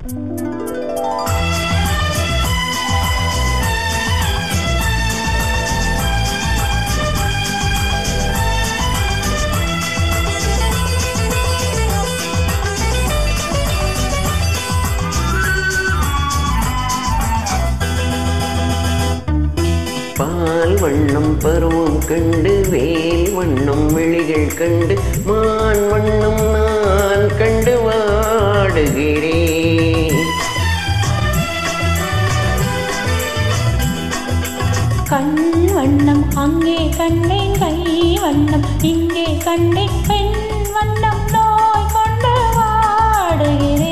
பால் வண்ணம் பருவம் கண்டு வேல் வண்ணம் விழிகள் கண்டு மான் வண்ணம் நான் கண்டு வாடுகிறேன் கண் வண்ணம் அங்கே கண்டேன் கை வண்ணம் இங்கே கண்டேன் பெண் வண்ணம் நோய் கொண்டு வாடுகிறேன்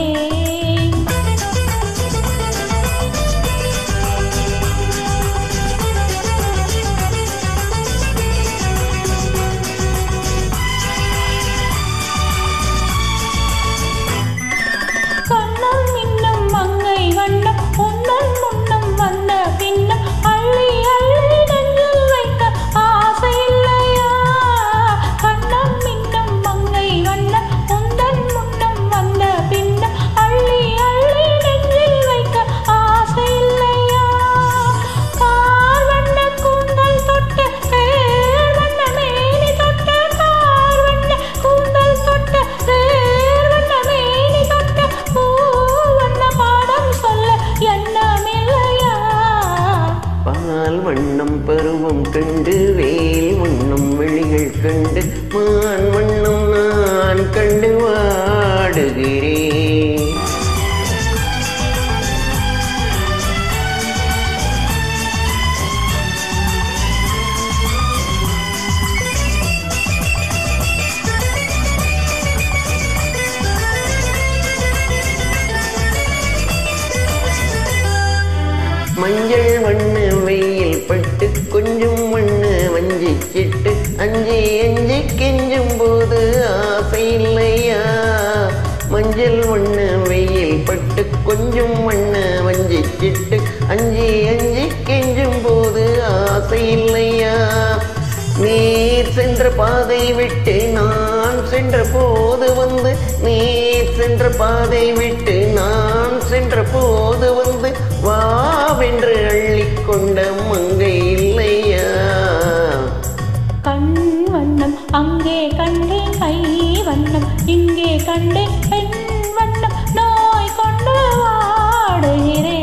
கண்ணம் இன்னும் மங்கை வண்ணம் உன்னல் முன்னம் வந்த பின்னம் அள்ளி அள்ளி நெஞ்சில் வைக்க ஆசை இல்லையா கண்ணம் இன்னும் மங்கை வண்ணம் உந்தன் முன்னம் வந்த பின்னம் அள்ளி அள்ளி நெஞ்சில் வைக்க ஆசை இல்லையா கார் வண்ண கூந்தல் தொட்டு தேர் வண்ண மேனி தொட்டு கார் வண்ண கூந்தல் தொட்டு தேர் வண்ண மேனி தொட்டு பூ வண்ண பாடம் சொல்ல எண்ணமில்லையா பால் வண்ணம் பருவம் கண்டு வேல் வண்ணம் விழிகள் கண்டு மான் வண்ணம் நான் கண்டு வாடுகிறேன் மஞ்சள் வண்ண வெயில் பட்டு கொஞ்சம் வண்ண வஞ்சி சிட்டு அஞ்சி அஞ்சி கெஞ்சும் போது ஆசை இல்லையா மஞ்சள் வண்ண வெயில் பட்டு கொஞ்சம் வண்ண வஞ்சி சிட்டு அஞ்சி அஞ்சி கெஞ்சும் போது ஆசை இல்லையா நீர் சென்ற பாதை விட்டு நான் சென்ற போது வந்து நீர் சென்ற பாதை விட்டு நான் சென்ற போது வந்து வாவென்று அள்ளிக்கொண்ட மங்கை இல்லையா கண் வண்ணம் அங்கே கண்டேன் கை வண்ணம் இங்கே கண்டேன் பெண் வண்ணம் நோய் கொண்டு வாடுகிறேன்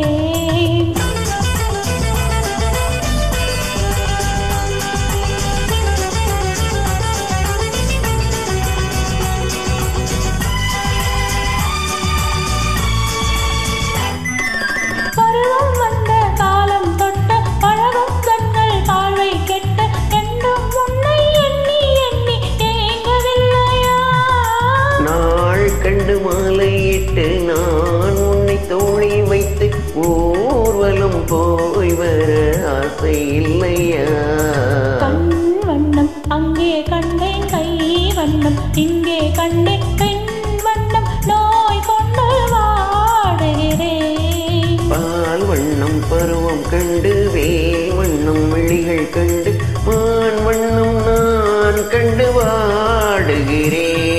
பருவம் வந்த காலம் தொட்ட பழகும் கண்கள் பார்வை கெட்ட என்றும் உன்னை எண்ணி எண்ணி ஏங்கவில்லையா நாள் கண்டு மாலையிட்டு நான் உன்னை தோழி வைத்து ஊர்வலம் போய் வர ஆசை இல்லையா கண் வண்ணம் அங்கே கண்டேன் கை வண்ணம் இங்கே கண்டேன் பெண் வண்ணம் நோய் கொண்டு வாடுகிறேன் பால் வண்ணம் பருவம் கண்டு வேல் வண்ணம் விழிகள் கண்டு மான் வண்ணம் நான் கண்டு வாடுகிறேன்